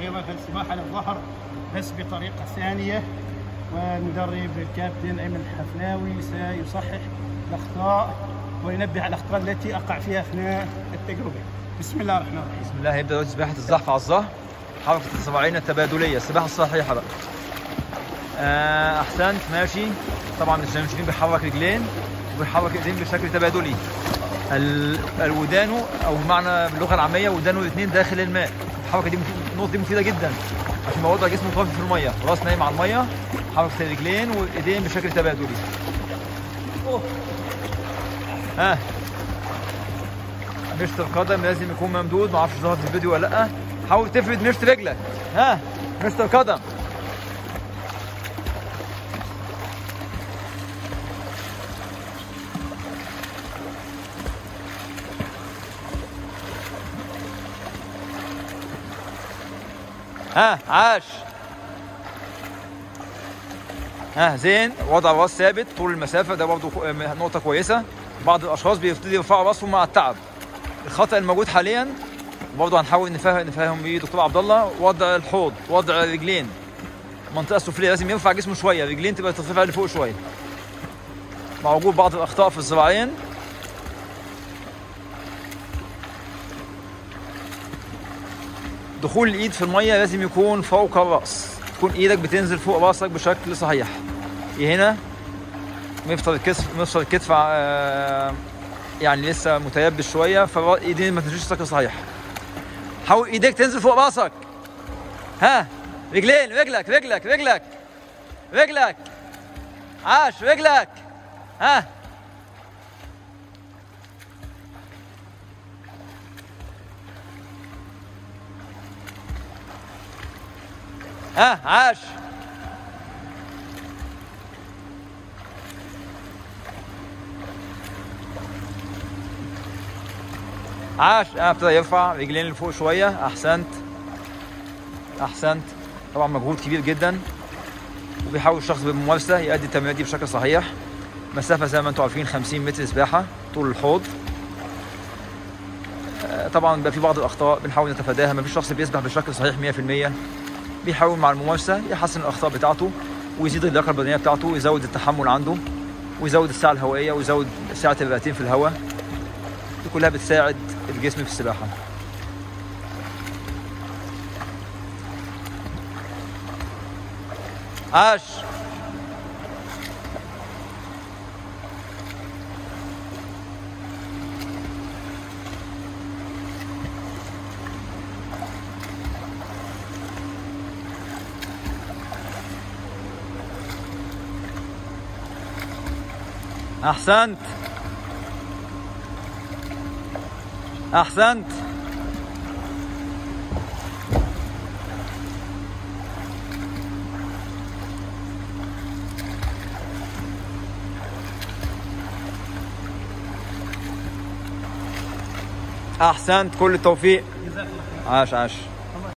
صغيره السباحه للظهر بس بطريقه ثانيه والمدرب الكابتن ايمن الحفلاوي سيصحح الاخطاء وينبه على الاخطاء التي اقع فيها اثناء التجربه بسم الله الرحمن الرحيم بسم الله هيبدا دلوقتي سباحه الزحف على الظهر حركه الصباعين التبادليه السباحه الصحيحه بقى آه احسنت ماشي طبعا المشرفين بيحرك رجلين وبيحرك ايدين بشكل تبادلي ال- الودانه او بمعنى باللغه العاميه ودانه الاثنين داخل الماء الحركه دي مفيد- النقطه دي مفيده جدا عشان ما وضع جسمه طافي في الميه راس نايم على الميه حركه الرجلين والايدين بشكل تبادلي ها مشط القدم لازم يكون ممدود ما اعرفش ظهر في الفيديو ولا لا حاول تفرد مشط رجلك ها مشط القدم ها عاش ها زين وضع الراس ثابت طول المسافه ده برضه كو- نقطه كويسه بعض الاشخاص بيبتدي يرفعوا راسهم مع التعب الخطا الموجود حاليا برضه هنحاول نفهم نفهم بيه دكتور عبد الله وضع الحوض وضع الرجلين المنطقه السفليه لازم يرفع جسمه شويه رجلين تبقى ترتفع لفوق شويه مع وجود بعض الاخطاء في الذراعين دخول الايد في الميه لازم يكون فوق الراس تكون ايدك بتنزل فوق راسك بشكل صحيح هنا مفصل الكتف مفصل الكتف آه، يعني لسه متيبس شويه فايدين ما تنزلش بشكل صحيح حاول ايديك تنزل فوق راسك ها رجلين رجلك رجلك رجلك رجلك عاش رجلك ها ها عاش عاش اه ابتدى يرفع رجلين لفوق شويه احسنت احسنت طبعا مجهود كبير جدا وبيحاول الشخص بالممارسه يؤدي التمرينات دي بشكل صحيح مسافه زي ما انتم عارفين 50 متر سباحه طول الحوض آه، طبعا بقى في بعض الاخطاء بنحاول نتفاداها ما فيش شخص بيسبح بشكل صحيح 100% بيحاول مع الممارسه يحسن الاخطاء بتاعته ويزيد اللياقه البدنيه بتاعته ويزود التحمل عنده ويزود السعه الهوائيه ويزود سعه الرئتين في الهواء دي كلها بتساعد الجسم في السباحه عاش احسنت احسنت احسنت كل التوفيق عاش عاش